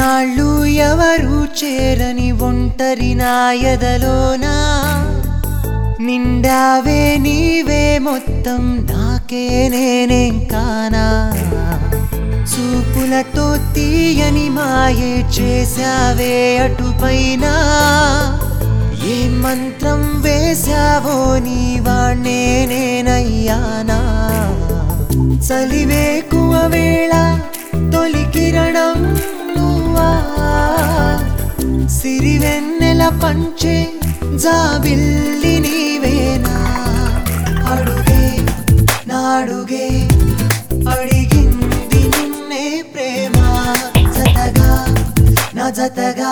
ఇన్నాళ్ళు ఎవరు చేరని ఒంటరి నా ఎదలోనా నిండావే నీవే మొత్తం నాకే నేనేం కానా చూపులతో తీయని మాయే చేశావే అటుపైన ఏ మంత్రం వేశావో నీ వాణ్ణే నేనయ్యానా చలివేకువ వేళ తొలి కిరణం నువ్వా సిరివెన్నెల పంచే జాబిల్లి నీవేనా అడుగే నాడుగే అడిగింది నిన్నే ప్రేమ జతగా నా జతగా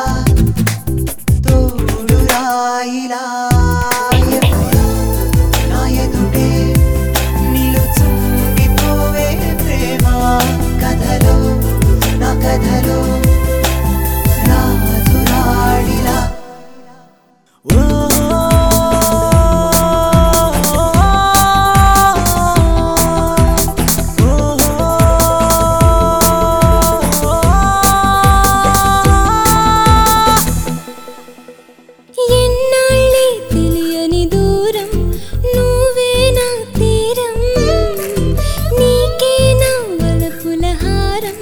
తోడు రాయిలా ఎప్పుడు నా ఎదుటే నిలుచుండిపోవే ప్రేమ కథలో నా కథలో రాజురాడిలా ఎన్నాళ్ళే తెలియని దూరం నువ్వే నా తీరం నీకే నా వలపుల హారం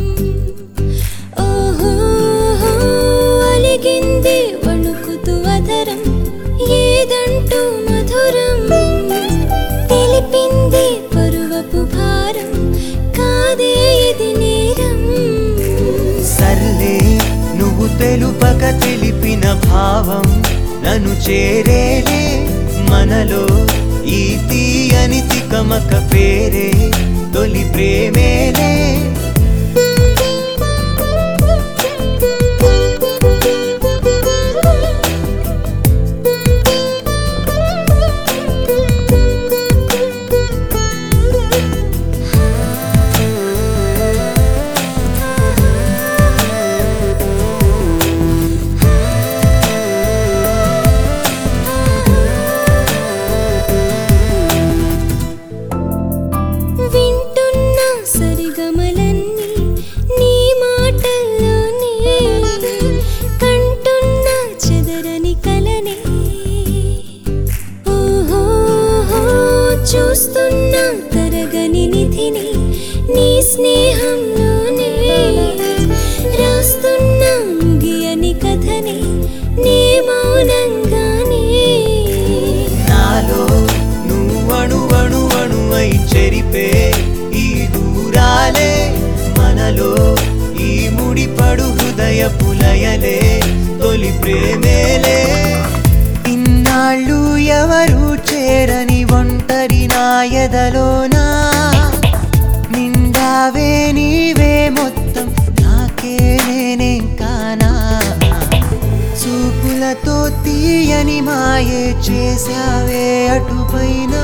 ఓహో అలిగింది వణుకుతూ అధరం ఏదంటూ మధురం తెలిపింది పరువపు భారం కాదే ఇది నేరం సర్లే నువ్వు తెలుపక తెలిపిన భావం నన్ను చేరేలే మనలో ఈ తీయని తికమక పేరే తొలి ప్రేమేలే వింటున్న సరిగమలన్నీ నీ మాటల్లోనే కంటున్న చెదరని కలనే ఓహో చూస్తున్న తరగని నిధిని నీ స్నేహంలోనే రాస్తున్న ముగియని కథని నీ మౌనంగానే నాలో నువ్వణు అణు అణువై చెరిపే ఈ దూరాలే మనలో ఈ ముడిపడు హృదయ పులయలే తొలి ప్రేమేలే ఇన్నాళ్ళు ఎవరు చేరని ఒంటరి నా ఎదలోనా నిండావే నీవే మొత్తం నాకే నేనేం కానా చూపులతో తీయని మాయే చేశావే అటుపైన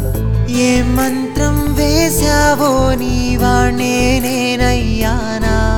ఏ మంత్రం వేశావో నీ వాణ్ణే నేనయ్యానా